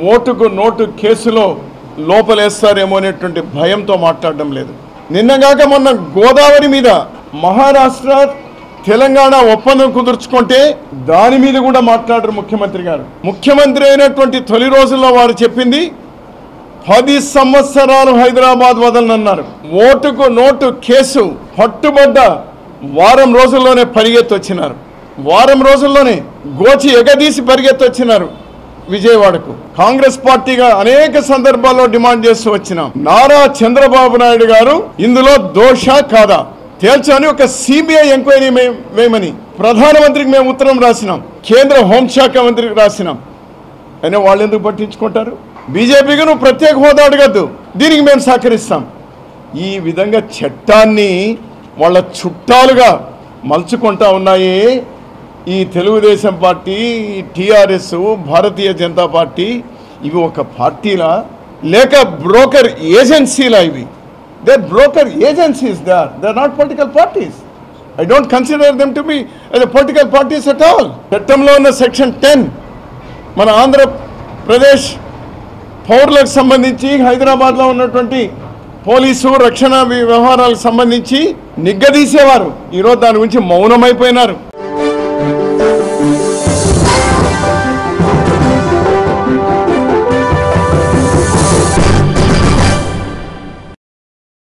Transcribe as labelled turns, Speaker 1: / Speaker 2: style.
Speaker 1: ఓటుకు నోటు కేసులో లోపలేస్తారేమో అనేటువంటి భయంతో మాట్లాడడం లేదు నిన్నగాక మొన్న గోదావరి మీద మహారాష్ట్ర తెలంగాణ ఒప్పందం కుదుర్చుకుంటే దాని మీద కూడా మాట్లాడరు ముఖ్యమంత్రి గారు ముఖ్యమంత్రి అయినటువంటి తొలి రోజుల్లో వారు చెప్పింది పది సంవత్సరాలు హైదరాబాద్ వదలనన్నారు ఓటుకు నోటు కేసు పట్టుబడ్డ వారం రోజుల్లోనే పరిగెత్తొచ్చినారు వారం రోజుల్లోనే గోచి ఎగదీసి పరిగెత్తొచ్చినారు విజయవాడకు కాంగ్రెస్ పార్టీగా అనేక సందర్భాల్లో డిమాండ్ చేస్తూ వచ్చినాం నారా చంద్రబాబు నాయుడు గారు ఇందులో దోష కాదా తేల్చని ఒక సిబిఐ ఎంక్వైరీ మే- వేయమని ప్రధానమంత్రికి మేము ఉత్తరం రాసినాం కేంద్ర హోంశాఖ మంత్రికి రాసినాం అయినా వాళ్ళు ఎందుకు పట్టించుకుంటారు బీజేపీకి నువ్వు ప్రత్యేక హోదా అడగద్దు దీనికి మేము సహకరిస్తాం ఈ విధంగా చట్టాన్ని వాళ్ళ చుట్టాలుగా మలుచుకుంటా ఉన్నాయి ఈ తెలుగుదేశం పార్టీ ఈ టీఆర్ఎస్ భారతీయ జనతా పార్టీ ఇవి ఒక పార్టీలా లేక బ్రోకర్ ఏజెన్సీలా ఇవి they broker agencies they are they are not political parties I don't consider them to be political parties at all చట్టంలో ఉన్న సెక్షన్ టెన్ మన ఆంధ్రప్రదేశ్ పౌరులకు సంబంధించి హైదరాబాద్లో ఉన్నటువంటి పోలీసు రక్షణ వ్యవహారాలకు సంబంధించి నిగ్గదీసేవారు ఈరోజు దాని గురించి మౌనమైపోయినారు